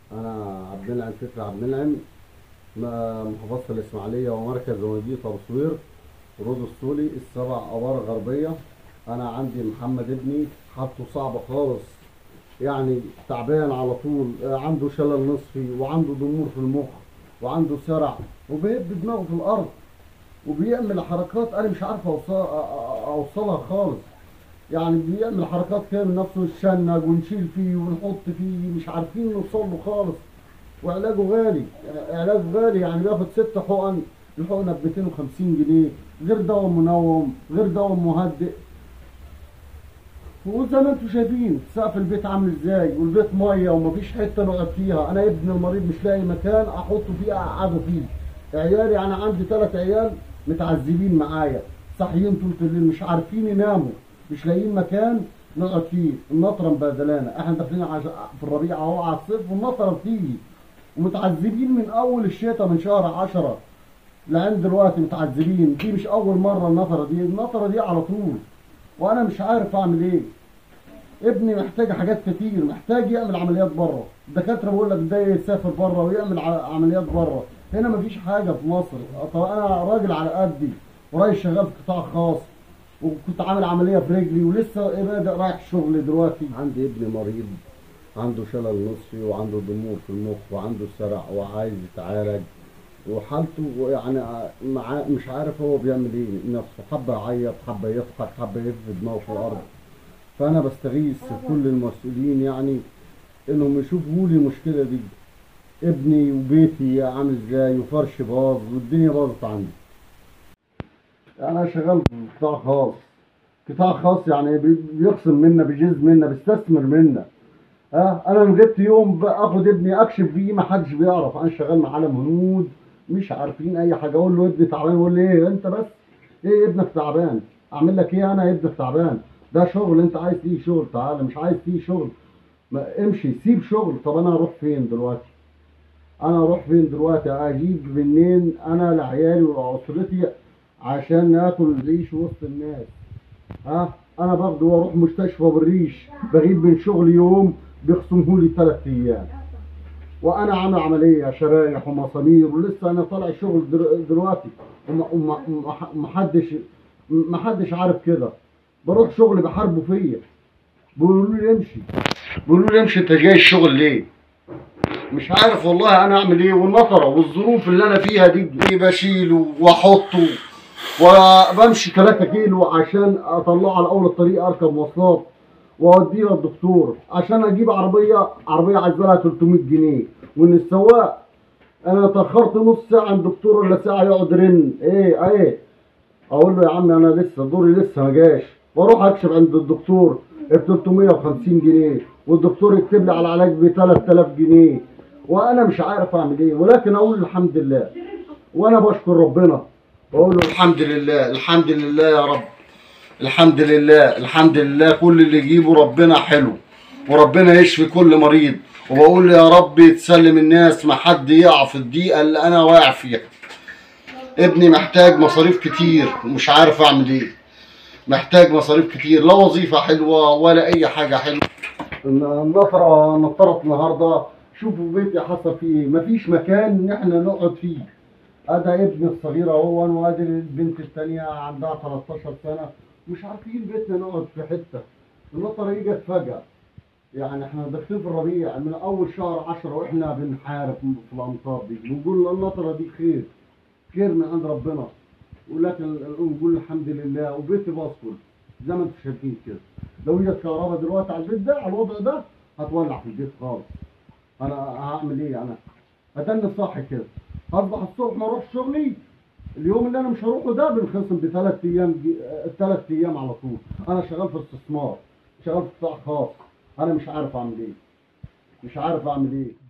انا عبد المنعم فكري عبد المنعم م- محافظة الاسماعيلية ومركز ومدينة ابو سوير رود السولي السبع ابار غربية انا عندي محمد ابني حالته صعبة خالص يعني تعبان على طول آه، عنده شلل نصفي وعنده ضمور في المخ وعنده سرع وبيب دماغه في الارض وبيعمل حركات انا مش عارف أوصل اوصلها خالص يعني بيعمل حركات كده من نفسه الشنج ونشيل فيه ونحط فيه مش عارفين نوصل له خالص وعلاجه غالي علاج غالي يعني بياخد ست حقن الحقنه ب 250 جنيه غير دواء منوم غير دواء مهدئ وزي ما انتم شايفين سقف البيت عامل ازاي والبيت ميه ومفيش حته نقعد فيها انا ابن المريض مش لاقي مكان احطه فيه اقعده فيه عيالي انا عندي ثلاث عيال متعذبين معايا صاحيين طول الليل مش عارفين يناموا مش لاقيين مكان نقعد فيه النطره مبهدلانا احنا داخلين عش- في الربيع اهو على الصيف والنطره بتيجي ومتعذبين من اول الشتاء من شهر عشرة لعند دلوقتي متعذبين دي مش اول مره النطره دي النطره دي على طول وانا مش عارف اعمل ايه ابني محتاج حاجات كتير محتاج يعمل عمليات بره الدكاتره بيقول لك ده يسافر بره ويعمل ع- عمليات بره هنا مفيش حاجه في مصر طب انا راجل على قدي ورايح شغال في قطاع خاص وكنت عامل عمليه في رجلي ولسه إيه بادئ رايح شغل دلوقتي عندي ابن مريض عنده شلل نصفي وعنده ضمور في المخ وعنده سرع وعايز يتعالج وحالته يعني مع مش عارف هو بيعمل ايه نفسه حبه يعيط حبه يضحك حبه يفرد دماغه في الارض فانا بستغيث كل المسؤولين يعني انهم يشوفوا لي المشكله دي ابني وبيتي عامل ازاي وفرش باظ والدنيا باظت عندي انا شغال في قطاع خاص قطاع خاص يعني بي- بيقسم منا بيجز منا بيستثمر منا ها انا لو جبت يوم باخد ابني اكشف فيه ما حدش بيعرف انا شغال مع عالم هنود مش عارفين اي حاجه اقول له ابني تعبان يقول لي ايه انت بس ايه ابنك تعبان اعمل لك ايه انا ابنك تعبان ده شغل انت عايز فيه شغل تعالى مش عايز فيه شغل ما امشي سيب شغل طب انا اروح فين دلوقتي انا اروح فين دلوقتي اجيب منين انا لعيالي ولاسرتي عشان ناكل العيش وسط الناس ها انا باخده واروح مستشفى بالريش بغيب من شغل يوم بيخصموا لي ثلاث ايام وانا عامل عمليه شرايح ومسامير ولسه انا طالع شغل در- دلوقتي وم- وم- ومح- ومحدش محدش عارف كده بروح شغل بحاربوا فيا بيقولوا لي امشي بيقولوا لي امشي انت جاي الشغل ليه مش عارف والله انا اعمل ايه والنطره والظروف اللي انا فيها دي إيه بشيله واحطه وبمشي 3 كيلو عشان اطلعه على اول الطريق اركب مواصلات واوديه للدكتور عشان اجيب عربيه عربيه عايزه لها 300 جنيه وان السواق انا اتاخرت نص ساعه عند الدكتور ولا ساعه يقعد يرن ايه ايه اقول له يا عم انا لسه دوري لسه ما جاش واروح اكشف عند الدكتور ب 350 جنيه والدكتور يكتب لي على العلاج ب 3000 جنيه وانا مش عارف اعمل ايه ولكن اقول الحمد لله وانا بشكر ربنا بقول له الحمد لله الحمد لله يا رب الحمد لله الحمد لله كل اللي يجيبه ربنا حلو وربنا يشفي كل مريض وبقول يا رب تسلم الناس ما حد يقع في الضيقه اللي انا واقع فيها ابني محتاج مصاريف كتير ومش عارف اعمل ايه محتاج مصاريف كتير لا وظيفه حلوه ولا اي حاجه حلوه النطره نطرت النهارده شوفوا بيتي حصل فيه ايه مفيش مكان ان احنا نقعد فيه ادي ابني الصغير اهو وادي البنت الثانيه عندها 13 سنه مش عارفين بيتنا نقعد في حته النطره اجت فجاه يعني احنا داخلين في الربيع من اول شهر 10 واحنا بنحارب في الامطار دي بنقول النطره دي خير خير من عند ربنا ولكن نقول الحمد لله وبيتي باسكت زي ما انتم شايفين كده لو اجت كهرباء دلوقتي على البيت ده على الوضع ده هتولع في البيت خالص انا هعمل ايه انا اتني صاحي كده اصبح الصبح ما اروح شغلي اليوم اللي انا مش هروحه ده بنخصم بثلاث ايام ثلاث ايام على طول انا شغال في استثمار شغال في قطاع خاص انا مش عارف اعمل ايه مش عارف اعمل ايه